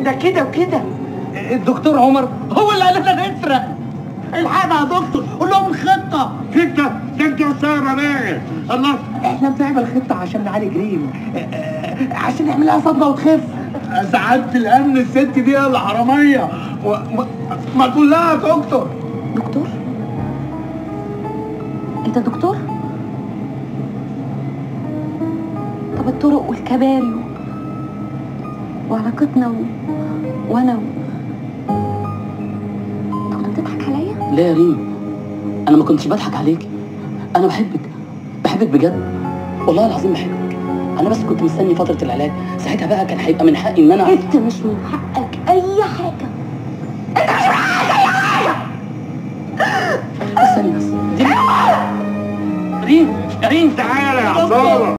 ده كده وكده الدكتور عمر هو اللي قال لنا نسرق الحقنا يا دكتور قول لهم الخطه خطة ده انت سهرة بقى الله احنا بنعمل خطه عشان نعالج ريم آه، آه، عشان نعملها صدمه وتخف سعادة الأمن الست دي الحرامية و... ما... ما تقول لها يا دكتور دكتور انت دكتور طب الطرق والكباري و... وعلاقتنا و... وانا و... انت كنت بتضحك عليا لا يا ريم انا ما كنتش بضحك عليك انا بحبك بحبك بجد والله العظيم بحبك انا بس كنت مستني فتره العلاج ساعتها بقى كان هيبقى من حقي ان انا انت مش من حقك اي حاجه استني بس دي ريم يا ريم تعالى يا عصارة